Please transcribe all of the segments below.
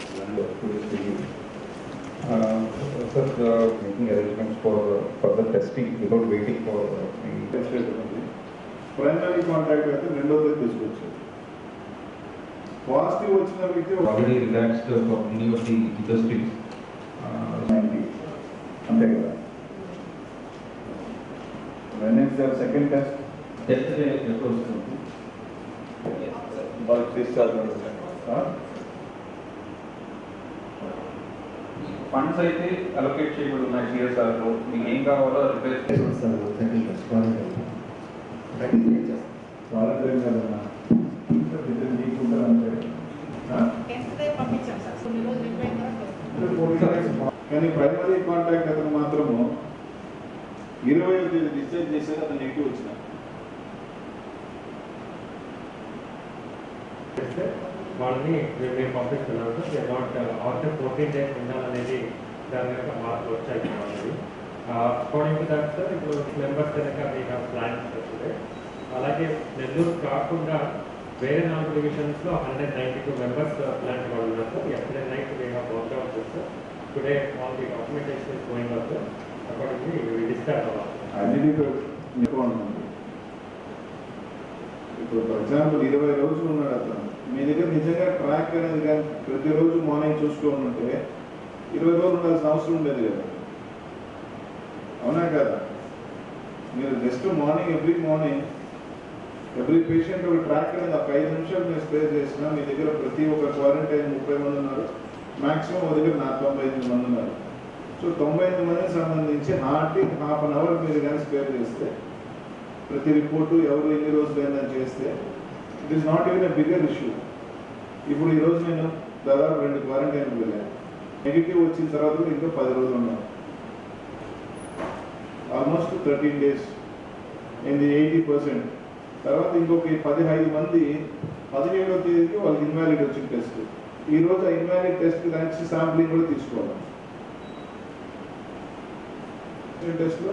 Uh, Sir, uh, making arrangements for uh, further testing without waiting for uh, the primary contact అయితే రెండోది తీసుకొచ్చారు positive వచ్చిన వ్యక్తి ఒక already relaxed uh, for many of the industries. Uh, ninety అంతే కదా when is the second test Yesterday, ఎప్పుడు వస్తుంది? వాళ్ళకి డిశ్చార్జ్ ఫండ్స్ అయితే అలొకేట్ చేయబడి ఉన్నాయి సిఎస్ఆర్ లో మీకు ఏం కావాలో రిపేర్ వాలంటీర్ కదన్నా నీకుంటారు అంతే Yesterday పంపించాం సార్ కొన్ని రోజులు అయిపోయిన తర్వాత కానీ ప్రైమరీ కాంటాక్ట్ అతను మాత్రము ఇరవై తేదీ డిశ్చార్జ్ చేశారు అతను నెగిటివ్ వచ్చిన చేస్తే వాళ్ళని మేము పంపిస్తున్నాం sir not after fourteen days ఉండాలనేది దాని కనుక మార్పులు వచ్చాయి వాళ్ళది అకార్డింగ్ టు దట్ సార్ ఇప్పుడు మెంబర్స్ కనుక వీ హ్యావ్ ప్లాన్స్ టుడే అలాగే నెల్లూరు కాకుండా వేరే నాలుగు డివిజన్స్లో hundred ninety two members plant వాళ్ళు ఉన్నారు sir yesterday night we have work out sir today all the documentation is going out sir accordingly discharge అవ్వాలి ఐడెంటిటీ మీకు ఉంటుంది ఇప్పుడు ఫర్ ఎగ్జాంపుల్ ఇరవై రోజులు ఉన్నాడు అతను మీ దగ్గర నిజంగా ట్రాక్ అనేది కానీ ప్రతిరోజు మార్నింగ్ చూసుకోని ఉంటే ఇరవై రోజులు ఉండాల్సిన అవసరం ఉండేది కదా అవునా కదా మీరు just morning every morning every patient ఒక ట్రాక్ అనేది ఒక ఐదు నిమిషాలు మీరు స్ప్రే చేసినా మీ దగ్గర ప్రతి ఒక్క క్వారంటైన్ ముప్పై మంది ఉన్నారు మాక్సిమం ఒక దగ్గర నా తొంభై ఎనిమిది మంది ఉన్నారు సో తొంభై ఎనిమిది మందికి సంబంధించి హార్ట్కి హాఫ్ అన్ అవర్ మీరు కానీ స్పేర్ చేస్తే ప్రతి రిపోర్టు ఎవరు ఎన్ని రోజులు అయిందని చేస్తే it is not even a bigger issue ఇప్పుడు ఈ రోజు నేను దాదాపు రెండు క్వారంటైన్కి వెళ్ళాను నెగిటివ్ వచ్చిన తర్వాత కూడా ఇంకా పది రోజులు ఉన్నాను ఆల్మోస్ట్ థర్టీన్ డేస్ ఇది ఎయిటీ పర్సెంట్ తర్వాత ఇంకొక పదిహేను మంది పదిహేడవ తేదీకి వాళ్ళకి ఇన్వాలిడ్ వచ్చిన టెస్ట్ ఈ రోజు ఆ ఇన్వాలిడ్ టెస్ట్ దానికి శాంప్లింగ్ కూడా తీసుకోవాలి టెస్ట్లో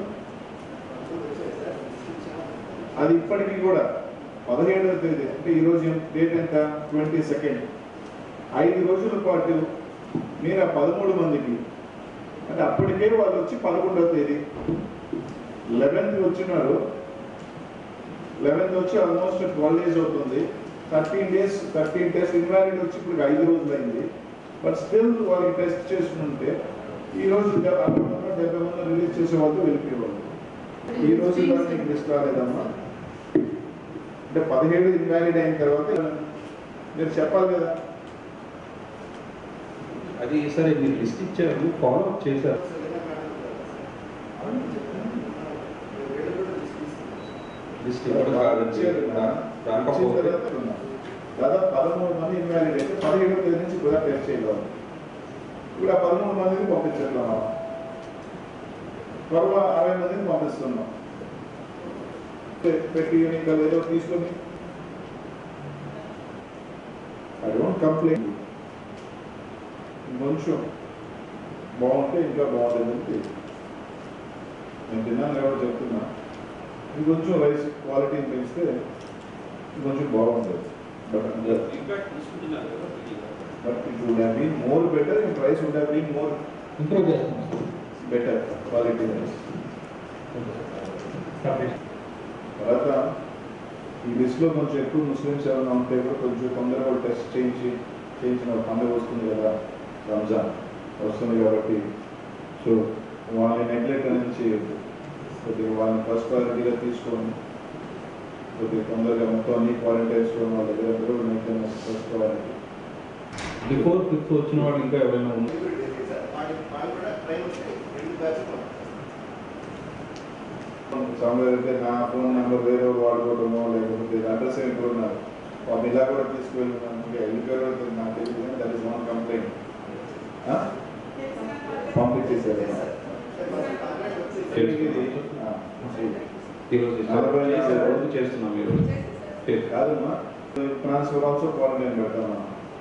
అది ఇప్పటికీ కూడా పదిహేడవ తేదీ అంటే ఈ రోజు డేట్ ఎంత ట్వంటీ సెకండ్ ఐదు రోజుల పాటు మీరు ఆ పదమూడు మందికి అంటే అప్పటికే వాళ్ళు వచ్చి పదకొండవ తేదీ లెవెన్త్ వచ్చినారు లెవెన్త్ వచ్చి ఆల్మోస్ట్ ట్వెల్వ్ డేస్ అవుతుంది thirteen days thirteen test invalid వచ్చి ఇప్పుడు ఐదు రోజులు అయింది బట్ స్టిల్ వాళ్ళకి టెస్ట్ చేసుకుంటే ఈ రోజు అరవై మంది డెబ్బై మంది రిలీజ్ చేసే వాళ్ళు వెళ్ళిపోయేవాళ్ళు ఈ రోజు కూడా నీకు లిస్ట్ రాలేదమ్మా అంటే పదిహేడు ఇన్వాలిడ్ అయిన తర్వాత మీరు చెప్పాలి కదా అది సరే మీరు లిస్ట్ ఇచ్చారు ఫాలో అప్ చేశారు లిస్ట్ ఇవ్వడం కాదండి దా- దాంట్లో వచ్చిన పోతే- తర్వాత ఉన్నా. దాదాపు పదమూడు మంది ఇన్వాలిడ్ అయితే పదిహేడవ తేదీ నుంచి కూడా టెస్ట్ చేయగలం ఇప్పుడు ఆ పదమూడు మందిని పంపించట్లా మనం త్వరలో అరవై మందిని పంపిస్తున్నాం పె- పెట్టి ఇంకా ఏదో తీసుకొని ఐ డోంట్ కంప్లైంట్ కొంచెం బాగుంటే ఇంకా బాగుంటుంది నేను తిన్నాను కాబట్టి చెప్తున్నా ఇంకొంచెం రైస్ క్వాలిటీని పెంచితే ఇంకొంచెం బాగుంటుంది but but it would have been more better in price would have been more improve చేస్తాం బెటర్ క్వాలిటీ రైస్ సబ్మిషన్ తర్వాత ఈ లిస్ట్లో కొంచెం ఎక్కువ ముస్లిమ్స్ ఏమైనా ఉంటే కూడా కొంచెం తొందరగా కూడా టెస్ట్ చేయించి చేయించిన పండుగ వస్తుంది కదా రంజాన్ వస్తుంది కాబట్టి సో వాళ్ళని నెగ్లెక్ట్ అనేది చేయొద్దు కొద్దిగా వాళ్ళని ఫస్ట్ క్వాలిటీగా తీసుకొని కొద్దిగా తొందరగా మొత్తం అన్ని క్వారంటైన్స్ వాళ్ళ దగ్గర కూడా maintenance first quality before fifth వచ్చిన వాళ్ళు ఇంకా ఎవరైనా ఉన్నారు సమయం అయితే నా ఫోన్ నెంబర్ వేరే వాళ్ళు వాడుకోవడమో లేకపోతే అడ్రస్ ఏంటో ఉన్నారు వాళ్ళు ఇలా కూడా తీసుకువెళ్ళినందుకు ఎందుకు నాకు తెలియదు దట్ ఇస్ వన్ కంప్లైంట్ పంపించేసారు ఇది, ఆ, ఇది. ఈరోజు నలభై ఐదు రోజు చేస్తున్నాం ఈరోజు ఫిఫ్త్ కాదమ్మా ట్రాన్స్ఫర్ ఆల్సో క్వారంటైన్ పెడతామా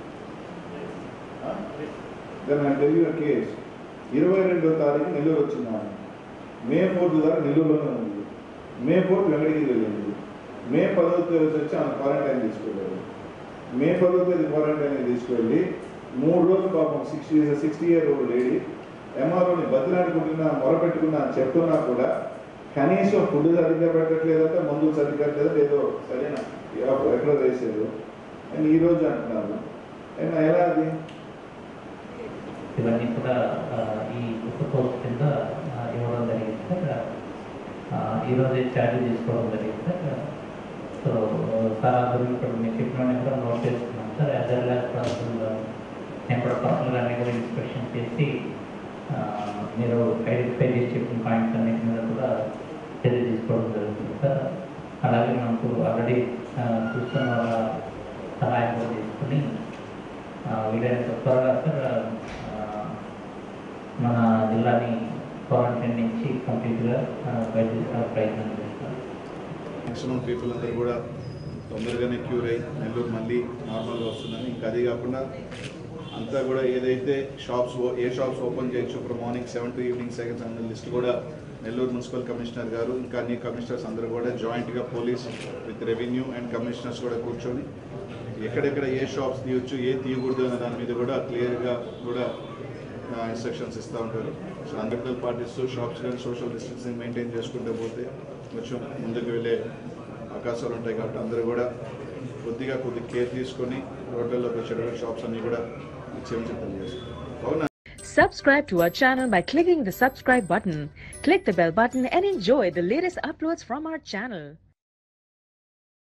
then I tell you case ఇరవై రెండో తారీఖు నెల్లూరు వచ్చిందా మే ఫోర్త్ దాకా నెల్లూరులోనే ఉంది మే ఫోర్త్ వెంకటగిరి వెళ్ళింది మే పదవ తేదీ వచ్చి ఆమె క్వారంటైన్ తీసుకెళ్ళారు మే పదవ తేదీ క్వారంటైన్ తీసుకెళ్ళి మూడు రోజులు పాపం sixty sixty year old lady ఎంఆర్ఓని బతిలాడుకుంటున్నా మొరపెట్టుకున్నా అని చెప్తున్నా కూడా కనీసం ఫుడ్ సరిగ్గా పెట్టట్లేదంటే మందులు సరిగ్గా లేదంటే ఏదో సరైన ఎక్కడో వేసేది అండ్ ఈ రోజు అంటున్నారు అండ్ ఎలా అది ఇవన్నీ కూడా ఆ, ఈ కొత్త పోస్ట్ కింద ఆ, ఇవ్వడం జరిగింది సార్ ఆ, ఈరోజు ఛార్జ్ తీసుకోవడం జరిగింది సార్ సో సార్ అందరూ ఇప్పుడు మీరు చెప్పిన కూడా నోట్ చేసుకున్నాం sir as well as possible నేను కూడా పర్సనల్గా అన్ని కూడా ఇన్స్పెక్షన్ చేసి ఆ, మీరు ఐడెంటిఫై చేసి చెప్పిన పాయింట్స్ అన్నిటి మీద కూడా చర్య తీసుకోవడం జరుగుతుంది సార్ అలాగే మనకు ఆల్రెడీ చూస్తున్న వాళ్ళ సహాయం కూడా తీసుకుని ఆ, వీలైనంత త్వరగా సార్ ఆ, మన జిల్లాని క్వారంటైన్ నుంచి కంప్లీట్గా బయట తీసుకునే ప్రయత్నం చేస్తాం మ్యాక్సిమం పీపుల్ అందరూ కూడా తొందరగానే క్యూర్ అయ్యి నెల్లూరు మళ్ళీ నార్మల్గా వస్తుందని ఇంకా అది కాకుండా అంతా కూడా ఏదైతే షాప్స్ ఏ షాప్స్ ఓపెన్ చేయొచ్చు ఇప్పుడు morning seven to evening seconds అన్న లిస్ట్ కూడా నెల్లూరు మున్సిపల్ కమిషనర్ గారు ఇంకా అన్ని కమిషనర్స్ అందరూ కూడా జాయింట్గా police with revenue and commissioners కూడా కూర్చొని ఎక్కడెక్కడ ఏ షాప్స్ తీయొచ్చు ఏ తీయకూడదు అనే దాని మీద కూడా క్లియర్గా కూడా ఇన్స్ట్రక్షన్స్ ఇస్తూ ఉంటారు సో అందరితో పాటిస్తూ షాప్స్ కానీ సోషల్ డిస్టెన్సింగ్ మెయింటైన్ చేసుకుంటూ పోతే కొంచెం ముందుకు వెళ్ళే అవకాశాలు ఉంటాయి కాబట్టి అందరూ కూడా కొద్దిగా కొద్ది కేర్ తీసుకొని రోడ్లలోకి వచ్చేటప్పుడు షాప్స్ అన్నీ కూడా ఇచ్చేయమని చెప్తాను చేస్తాం అవునా Subscribe to our channel by clicking the subscribe button. Click the bell button and enjoy the latest uploads from our channel.